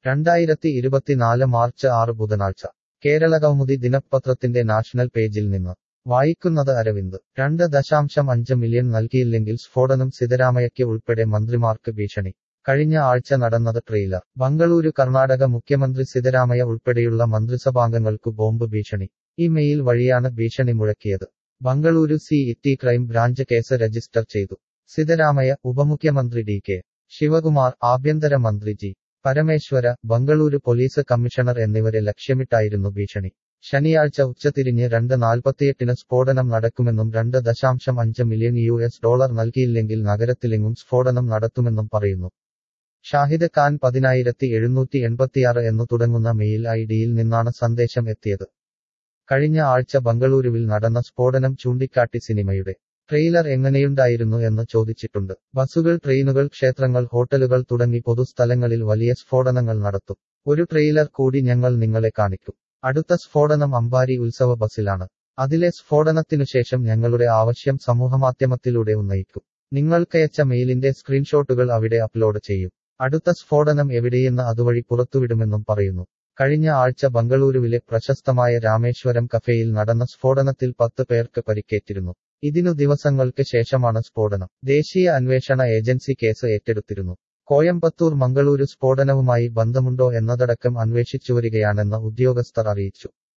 രണ്ടായിരത്തി ഇരുപത്തിനാല് മാർച്ച് ആറ് ബുധനാഴ്ച കേരളകൗമുദി ദിനപത്രത്തിന്റെ നാഷണൽ പേജിൽ നിന്ന് വായിക്കുന്നത് അരവിന്ദ് രണ്ട് ദശാംശം അഞ്ച് മില്യൺ നൽകിയില്ലെങ്കിൽ സ്ഫോടനം സിദ്ധരാമയ്യയ്ക്ക് ഉൾപ്പെടെ മന്ത്രിമാർക്ക് ഭീഷണി കഴിഞ്ഞ ആഴ്ച നടന്നത് ട്രെയിലർ ബംഗളൂരു കർണാടക മുഖ്യമന്ത്രി സിദ്ധരാമയ്യ ഉൾപ്പെടെയുള്ള മന്ത്രിസഭാംഗങ്ങൾക്കു ബോംബ് ഭീഷണി ഈ മെയിൽ വഴിയാണ് ഭീഷണി മുഴക്കിയത് ബംഗളൂരു സി ഇറ്റി ക്രൈം ബ്രാഞ്ച് കേസ് രജിസ്റ്റർ ചെയ്തു സിദ്ധരാമയ്യ ഉപമുഖ്യമന്ത്രി ഡി കെ ശിവകുമാർ ആഭ്യന്തരമന്ത്രി G Parameshwara Bengaluru police commissioner എന്നിവരെ ലക്ഷ്യമിട്ടായിരുന്നു ഭീഷണി ശനിയാഴ്ച ഉച്ചതിരിഞ്ഞ് രണ്ട് നാൽപ്പത്തിയെട്ടിന് സ്ഫോടനം നടക്കുമെന്നും രണ്ട് ദശാംശം അഞ്ച് മില്യൺ യു എസ് ഡോളർ നൽകിയില്ലെങ്കിൽ നഗരത്തിലെങ്ങും സ്ഫോടനം നടത്തുമെന്നും പറയുന്നു ഷാഹിദ് ഖാൻ പതിനായിരത്തി എഴുന്നൂറ്റി എൺപത്തിയാറ് എന്നു തുടങ്ങുന്ന മെയിൽ ഐ ഡിയിൽ നിന്നാണ് സന്ദേശം എത്തിയത് കഴിഞ്ഞ ആഴ്ച ബംഗളൂരുവിൽ നടന്ന സ്ഫോടനം ചൂണ്ടിക്കാട്ടി സിനിമയുടെ ട്രെയിലർ എങ്ങനെയുണ്ടായിരുന്നു എന്ന് ചോദിച്ചിട്ടുണ്ട് ബസുകൾ ട്രെയിനുകൾ ക്ഷേത്രങ്ങൾ ഹോട്ടലുകൾ തുടങ്ങി പൊതുസ്ഥലങ്ങളിൽ വലിയ സ്ഫോടനങ്ങൾ നടത്തും ഒരു ട്രെയിലർ കൂടി ഞങ്ങൾ നിങ്ങളെ കാണിക്കും അടുത്ത സ്ഫോടനം അമ്പാരി ഉത്സവ ബസിലാണ് അതിലെ സ്ഫോടനത്തിനുശേഷം ഞങ്ങളുടെ ആവശ്യം സമൂഹമാധ്യമത്തിലൂടെ ഉന്നയിക്കും നിങ്ങൾക്കയച്ച മെയിലിന്റെ സ്ക്രീൻഷോട്ടുകൾ അവിടെ അപ്ലോഡ് ചെയ്യും അടുത്ത സ്ഫോടനം എവിടെയെന്ന് അതുവഴി പുറത്തുവിടുമെന്നും പറയുന്നു കഴിഞ്ഞ ആഴ്ച ബംഗളൂരുവിലെ പ്രശസ്തമായ രാമേശ്വരം കഫേയിൽ നടന്ന സ്ഫോടനത്തിൽ പത്ത് പേർക്ക് പരിക്കേറ്റിരുന്നു ഇതിനു ദിവസങ്ങൾക്ക് ശേഷമാണ് സ്ഫോടനം ദേശീയ അന്വേഷണ ഏജൻസി കേസ് ഏറ്റെടുത്തിരുന്നു കോയമ്പത്തൂർ മംഗളൂരു സ്ഫോടനവുമായി ബന്ധമുണ്ടോ എന്നതടക്കം അന്വേഷിച്ചുവരികയാണെന്ന് ഉദ്യോഗസ്ഥർ അറിയിച്ചു